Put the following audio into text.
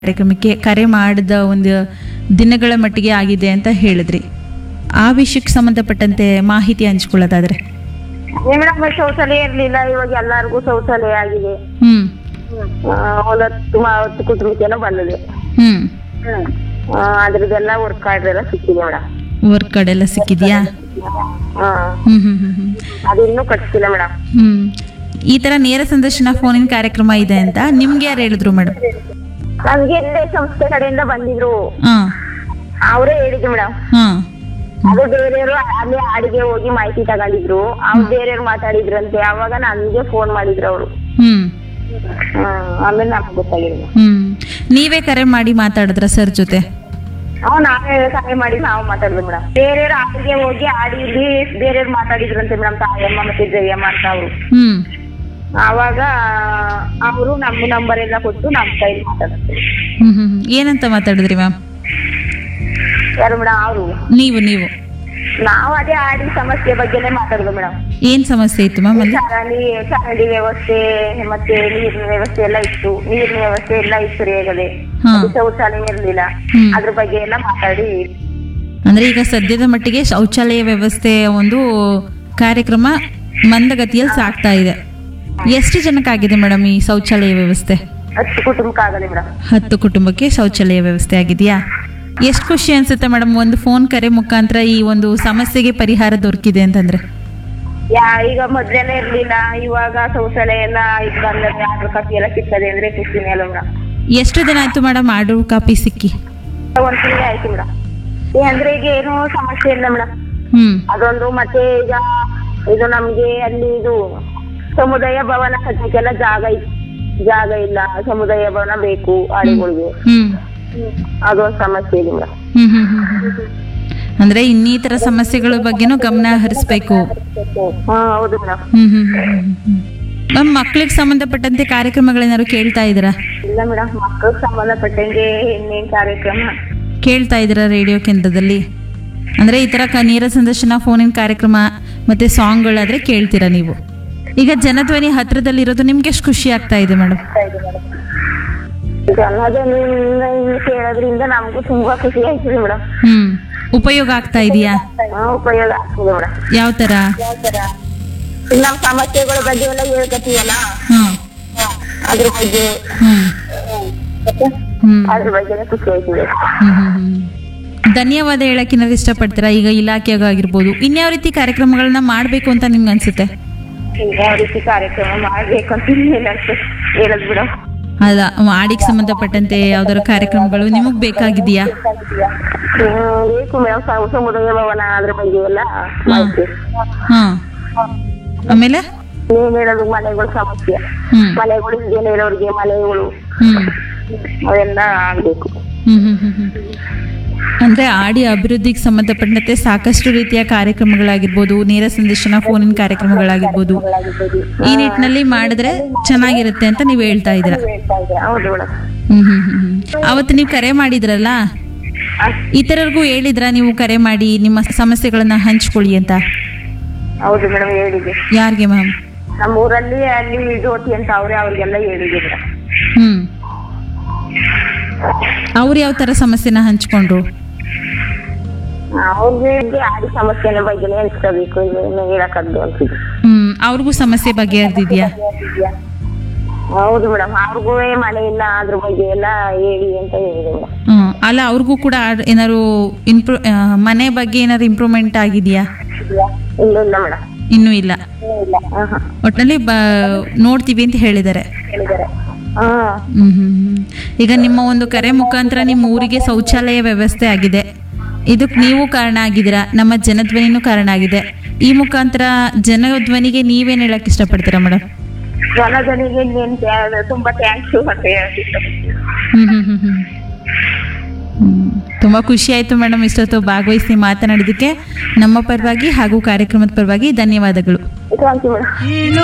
ಕಾರ್ಯಕ್ರಮಕ್ಕೆ ಕರೆ ಮಾಡಿದ ಒಂದು ದಿನಗಳ ಮಟ್ಟಿಗೆ ಆಗಿದೆ ಅಂತ ಹೇಳಿದ್ರಿ ಆ ವಿಷಯಕ್ಕೆ ಸಂಬಂಧಪಟ್ಟಂತೆ ಮಾಹಿತಿ ಹಂಚ್ಕೊಳ್ಳೋದಾದ್ರೆ ಮೇಡಮ್ ಶೌಚಾಲಯ ಇರ್ಲಿಲ್ಲ ಇವಾಗ ಎಲ್ಲಾರ್ಗೂ ಶೌಚಾಲಯ ಆಗಿದೆ ಹ್ಮ್ ಆ, ಒಂದ್ ಹತ್ತು ಮ- ಹತ್ತು ಕುಟುಂಬಕ್ಕೆಲ್ಲ ಬಂದಿದೆ ಹ್ಮ್ ಆ, ಅದ್ರದ್ದೆಲ್ಲ ವರ್ಕ್ ಕಾರ್ಡ್ ಎಲ್ಲ ಸಿಕ್ಕಿದೆ ಮೇಡಮ್ ವರ್ಕ್ ಕಾರ್ಡ್ ಎಲ್ಲ ಸಿಕ್ಕಿದ್ಯಾ ಹ್ಮ್ ಹ್ಮ್ ಹ್ಮ್ ಹ್ಮ್ ಅದು ಇನ್ನೂ ಕಟ್ಸಿಲ್ಲ ಮೇಡಮ್ ಹ್ಮ್ ಈ ತರ ನೇರ ಸಂದರ್ಶನ ಫೋನಿನ ಕಾರ್ಯಕ್ರಮ ಇದೆ ಅಂತ ನಿಮ್ಗೆ ಯಾರು ಹೇಳಿದ್ರು ಮೇಡಮ್ ನಮ್ಗೆ ಇಲ್ಲೇ ಸಂಸ್ಥೆ ಕಡೆಯಿಂದ ಬಂದಿದ್ರು ಹಾ ಅವರೇ ಹೇಳಿದ್ರು ಮೇಡಮ್ ಹಾ ಅದು ಬೇರೆಯವರು ಅಲ್ಲಿ ಅಡಿಗೆ ಹೋಗಿ ಮಾಹಿತಿ ತಗೊಂಡಿದ್ರು ಅವ್ರು ಬೇರೆಯವ್ರು ಮಾತಾಡಿದ್ರಂತೆ ಅವಾಗ ನನ್ಗೆ ಫೋನ್ ಮಾಡಿದ್ರು ಅವರು ಹ್ಮ್ ಆಮೇಲೆ ನಮ್ಗೆ ಗೊತ್ತಾಗಿಲ್ಲ ಹ್ಮ್ ನೀವೇ ಕರೆ ಮಾಡಿ ಮಾತಾಡಿದ್ರ ಸರ್ ಜೊತೆ ಅವ್ ನಾವೇ ಸಹಾಯ ಮಾಡಿ ನಾವು ಮಾತಾಡಿದ್ವಿ ಮೇಡಮ್ ಬೇರೆಯವ್ರು ಅಡಿಗೆ ಹೋಗಿ ಆಡಿ ಇಲ್ಲಿ ಬೇರೆಯವ್ರು ಮಾತಾಡಿದ್ರಂತೆ ಮೇಡಮ್ ತಾಯಮ್ಮ ಮತ್ತೆ ಜಯಮ್ಮ ಅಂತ ಅವರು ಹ್ಮ್ ಆವಾಗ ಅವರು ನಮ್ಮ ನಂಬರ್ ಎಲ್ಲ ಕೊಟ್ಟು ನಮ್ಮ ಕೈಲಿ ಮಾತಾಡ್ತಾರೆ ಹ್ಮ್ ಹ್ಮ್ ಹ್ಮ್. ಏನಂತ ಮಾತಾಡಿದ್ರಿ ಮ್ಯಾಮ್ ಯಾರು ಮೇಡಮ್ ಅವರು ನೀವು ನೀವು ನಾವು ಅದೇ ಆಡಿ ಸಮಸ್ಯೆ ಬಗ್ಗೆನೇ ಮಾತಾಡಿದ್ವಿ ಮೇಡಮ್ ಏನ್ ಸಮಸ್ಯೆ ಇತ್ತು ಮ್ಯಾಮ್ ಅಲ್ಲಿ ಚರಂಡಿ ಚರಂಡಿ ವ್ಯವಸ್ಥೆ ಮತ್ತೆ ನೀರಿನ ವ್ಯವಸ್ಥೆ ಎಲ್ಲ ಇತ್ತು ನೀರಿನ ವ್ಯವಸ್ಥೆ ಎಲ್ಲ ಇತ್ತು ರೇಗದೆ ಹಾ. ಅದು ಶೌಚಾಲಯ ಇರ್ಲಿಲ್ಲ ಹ್ಮ್. ಅದ್ರ ಬಗ್ಗೆ ಎಲ್ಲ ಮಾತಾಡಿ ಅಂದ್ರೆ ಈಗ ಸದ್ಯದ ಮಟ್ಟಿಗೆ ಶೌಚಾಲಯ ವ್ಯವಸ್ಥೆಯ ಒಂದು ಕಾರ್ಯಕ್ರಮ ಮಂದಗತಿಯಲ್ಲಿ ಸಾಗ್ತಾ ಇದೆ ಎಷ್ಟು ಜನಕ್ಕಾಗಿದೆ ಮೇಡಮ್ ಈ ಶೌಚಾಲಯ ವ್ಯವಸ್ಥೆ ಹತ್ತು ಕುಟುಂಬಕ್ಕೆ ಆಗದೆ ಮೇಡಮ್ ಹತ್ತು ಕುಟುಂಬಕ್ಕೆ ಶೌಚಾಲಯ ವ್ಯವಸ್ಥೆ ಆಗಿದೆಯಾ ಎಷ್ಟು ಖುಷಿ ಅನ್ಸುತ್ತೆ ಮೇಡಮ್ ಒಂದು ಫೋನ್ ಕರೆ ಮುಖಾಂತರ ಈ ಒಂದು ಸಮಸ್ಯೆಗೆ ಪರಿಹಾರ ದೊರಕಿದೆ ಅಂತಂದ್ರೆ ಯಾ ಈಗ ಮೊದ್ಲೆಲ್ಲ ಇರ್ಲಿಲ್ಲ ಇವಾಗ ಶೌಚಾಲಯ ಎಲ್ಲ ಈಗ ಬಂದ್ರೆ ಆರ್ಡರ್ ಕಾಪಿ ಎಲ್ಲ ಸಿಗ್ತದೆ ಅಂದ್ರೆ ಖುಷಿನೇ ಅಲ್ಲ ಮೇಡಮ್ ಎಷ್ಟು ದಿನ ಆಯ್ತು ಮೇಡಮ್ ಆರ್ಡರ್ ಕಾಪಿ ಸಿಕ್ಕಿ ಒಂದ್ ತಿಂಗಳು ಆಯ್ತು ಮೇಡಮ್ ಅಂದ್ರೆ ಈಗ ಏನು ಸಮಸ್ಯೆ ಇಲ್ಲ ಮೇಡಮ್ ಹ್ಮ್ ಅದೊಂದು ಮತ್ತೆ ಈಗ ಇದು ನಮ್ಗೆ ಅಲ್ಲಿ ಇದು ಸಮುದಾಯ ಭವನ ಕಟ್ಟಕ್ಕೆಲ್ಲ ಜಾಗ ಇ- ಜಾಗ ಇಲ್ಲ ಸಮುದಾಯ ಭವನ ಬೇಕು ಆಡಿಗಳಿಗೆ ಹ್ಮ್ ಅದೊಂದು ಸಮಸ್ಯೆ ಇದೆ ಮೇಡಮ್ ಹ್ಮ್ ಹ್ಮ್ ಹ್ಮ್ ಹ್ಮ್. ಅಂದ್ರೆ ಇನ್ನಿತರ ಸಮಸ್ಯೆಗಳ ಬಗ್ಗೆನೂ ಗಮನ ಹರಿಸ್ಬೇಕು ಹಾ ಹೌದು ಮೇಡಮ್ ಹ್ಮ್ ಹ್ಮ್ ಹ್ಮ್ ಹ್ಮ್ ಮ್ಯಾಮ್ ಮಕ್ಳಿಗೆ ಸಂಬಂಧಪಟ್ಟಂತೆ ಕಾರ್ಯಕ್ರಮಗಳೇನಾದ್ರು ಕೇಳ್ತಾ ಇದ್ದೀರಾ ಇಲ್ಲ ಮೇಡಮ್ ಮಕ್ಕಳಿಗೆ ಸಂಬಂಧಪಟ್ಟಂಗೆ ಇನ್ನೇನ್ ಕಾರ್ಯಕ್ರಮ ಕೇಳ್ತಾ ಇದ್ದೀರಾ ರೇಡಿಯೋ ಕೇಂದ್ರದಲ್ಲಿ ಅಂದ್ರೆ ಈ ತರ ಕ- ನೇರ ಸಂದರ್ಶನ ಫೋನಿನ ಕಾರ್ಯಕ್ರಮ ಮತ್ತೆ ಸಾಂಗ್ಗಳಾದ್ರೆ ಕೇಳ್ತೀರಾ ನೀವು ಈಗ ಜನಧ್ವನಿ ಹತ್ರದಲ್ಲಿರೋದು ನಿಮ್ಗೆ ಎಷ್ಟು ಖುಷಿ ಆಗ್ತಾ ಇದೆ ಮೇಡಮ್ ಜನಜನಿಂದ ಇಲ್ಲಿ ಕೇಳೋದ್ರಿಂದ ನಮಗೂ ತುಂಬಾ ಖುಷಿ ಆಯ್ತದೆ ಮೇಡಮ್ ಹ್ಮ್ ಉಪಯೋಗ ಆಗ್ತಾ ಇದೆಯಾ ಉಪಯೋಗ ಆಗ್ತದೆ ಮೇಡಮ್ ಯಾವ ತರ ನಮ್ಮ ಸಮಸ್ಯೆಗಳ ಬಗ್ಗೆ ಎಲ್ಲ ಹೇಳ್ಕತೀವಲ್ಲ ಹ್ಮ್ ಅದ್ರ ಬಗ್ಗೆ ಹ್ಮ್ ಹ್ಮ್ ಅದ್ರ ಬಗ್ಗೆನೇ ಖುಷಿ ಆಯ್ತದೆ ಹ್ಮ್ ಹ್ಮ್ ಹ್ಮ್. ಧನ್ಯವಾದ ಹೇಳಕ್ಕೆ ಏನಾದ್ರು ಇಷ್ಟಪಡ್ತೀರಾ ಈಗ ಇಲಾಖೆಗಾಗಿರ್ಬೋದು ಇನ್ಯಾವ ರೀತಿ ಕಾರ್ಯಕ್ರಮಗಳನ್ನ ಮಾಡಬೇಕು ಅಂತ ನಿಮ್ಗೆ ಅನ್ಸುತ್ತೆ ಯಾವ ರೀತಿ ಕಾರ್ಯಕ್ರಮ ಮಾಡ್ಬೇಕು ಅಂತ ಹೇಳಕ್ ಹೇಳದ್ ಬಿಡ ಅಲ್ಲ ಆಡಿಗೆ ಸಂಬಂಧಪಟ್ಟಂತೆ ಯಾವ್ದಾದ್ರು ಕಾರ್ಯಕ್ರಮಗಳು ನಿಮಗ್ ಬೇಕಾಗಿದೆಯಾ ಬೇಕು ಮೇಡಮ್ ಸಮುದಾಯ ಭವನ ಅದ್ರ ಬಗ್ಗೆ ಎಲ್ಲ ಮಾಹಿತಿ ಹಾ ಆಮೇಲೆ ಏನ್ ಹೇಳೋದು ಮನೆಗಳ ಸಮಸ್ಯೆ ಹ್ಮ್ ಮನೆಗಳು ಇಲ್ದೇನೆ ಇರೋರಿಗೆ ಮನೆಗಳು ಹ್ಮ್ ಅವೆಲ್ಲ ಆಗ್ಬೇಕು ಹ್ಮ್ ಹ್ಮ್ ಹ್ಮ್ ಹ್ಮ್. ಅಂದ್ರೆ ಆಡಿ ಅಭಿವೃದ್ಧಿಗೆ ಸಂಬಂಧಪಟ್ಟಂತೆ ಸಾಕಷ್ಟು ರೀತಿಯ ಕಾರ್ಯಕ್ರಮಗಳಾಗಿರ್ಬೋದು ನೇರ ಸಂದರ್ಶನ ಫೋನಿನ ಕಾರ್ಯಕ್ರಮಗಳಾಗಿರ್ಬೋದು ಈ ನಿಟ್ಟಿನಲ್ಲಿ ಮಾಡಿದ್ರೆ ಚೆನ್ನಾಗಿರುತ್ತೆ ಅಂತ ನೀವು ಹೇಳ್ತಾ ಇದ್ದೀರಾ ಹೇಳ್ತಾ ಇದ್ರೆ ಹೌದು ಮೇಡಮ್ ಹ್ಮ್ ಹ್ಮ್ ಹ್ಮ್ ಹ್ಮ್. ಅವತ್ತು ನೀವು ಕರೆ ಮಾಡಿದ್ರಲ್ಲ ಇತರರಿಗೂ ಹೇಳಿದ್ರಾ ನೀವು ಕರೆ ಮಾಡಿ ನಿಮ್ಮ ಸಮಸ್ಯೆಗಳನ್ನ ಹಂಚ್ಕೊಳ್ಳಿ ಅಂತ ಹೌದು ಮೇಡಮ್ ಹೇಳಿದೆ ಯಾರಿಗೆ ಮ್ಯಾಮ್ ನಮ್ಮ ಊರಲ್ಲಿ ಅಲ್ಲಿ ಜ್ಯೋತಿ ಅಂತ ಅವ್ರೆ ಅವ್ರಿಗೆಲ್ಲ ಹೇಳಿದೆ ಮೇಡಮ್ ಹ್ಮ್ ಅವ್ರು ಯಾವ ತರ ಸಮಸ್ಯೆನ ಹಂಚ್ಕೊಂಡ್ರು ಅವ್ರಿಗೆ ಆಡಿ ಸಮಸ್ಯೆನ ಬಗ್ಗೆನೇ ಅನ್ಸ್ಕೋಬೇಕು ಏನು ಹೇಳಕ್ಕದ್ದು ಅನ್ಸಿದೆ ಹ್ಮ್ ಅವ್ರಿಗೂ ಸಮಸ್ಯೆ ಬಗೆಹರ್ದಿದ್ಯಾ ಹೌದು ಮೇಡಮ್ ಅವ್ರಿಗೂ ಮನೆ ಇಲ್ಲ ಅದ್ರ ಬಗ್ಗೆ ಎಲ್ಲ ಹೇಳಿ ಅಂತ ಹೇಳಿದೆ ಮೇಡಮ್ ಹ್ಮ್ ಅಲ್ಲ ಅವ್ರಿಗೂ ಕೂಡ ಆಡ್- ಏನಾದ್ರು ಇಂಪ್ರೂ ಆ, ಮನೆ ಬಗ್ಗೆ ಏನಾದ್ರು ಇಂಪ್ರೂವ್ಮೆಂಟ್ ಆಗಿದೆಯಾ ಇಲ್ಲ ಇಲ್ಲ ಮೇಡಮ್ ಇನ್ನೂ ಇಲ್ಲ ಇಲ್ಲ ಹಾ ಹಾ ಒಟ್ಟಿನಲ್ಲಿ ಬ ನೋಡ್ತೀವಿ ಅಂತ ಹೇಳಿದ್ದಾರೆ ಹೇಳಿದ್ದಾರೆ ಹಾ ಹ್ಮ್ ಹ್ಮ್ ಹ್ಮ್. ಈಗ ನಿಮ್ಮ ಒಂದು ಕರೆ ಮುಖಾಂತರ ನಿಮ್ಮ ಊರಿಗೆ ಶೌಚಾಲಯ ವ್ಯವಸ್ಥೆ ಆಗಿದೆ ಇದಕ್ಕೆ ನೀವು ಕಾರಣ ಆಗಿದ್ದೀರಾ ನಮ್ಮ ಜನಧ್ವನಿನೂ ಕಾರಣ ಆಗಿದೆ ಈ ಮುಖಾಂತರ ಜನಧ್ವನಿಗೆ ನೀವೇನು ಹೇಳಕ್ ಇಷ್ಟಪಡ್ತೀರಾ ಮೇಡಮ್ ಜನಜನಿಗೆ ಇನ್ನೇನ್ ತ್ಯಾ- ತುಂಬಾ ಥ್ಯಾಂಕ್ಸ್ ಅಂತ ಹೇಳ್ತಿದ್ದೆ ಹ್ಮ್ ಹ್ಮ್ ಹ್ಮ್ ಹ್ಮ್ ಹ್ಮ್. ತುಂಬಾ ಖುಷಿ ಆಯ್ತು ಮೇಡಮ್ ಇಷ್ಟೊತ್ತು ಭಾಗವಹಿಸಿ ಮಾತನಾಡಿದ್ದಕ್ಕೆ ನಮ್ಮ ಪರವಾಗಿ ಹಾಗೂ ಕಾರ್ಯಕ್ರಮದ ಪರವಾಗಿ ಧನ್ಯವಾದಗಳು ಥ್ಯಾಂಕ್ ಯು ಮೇಡಮ್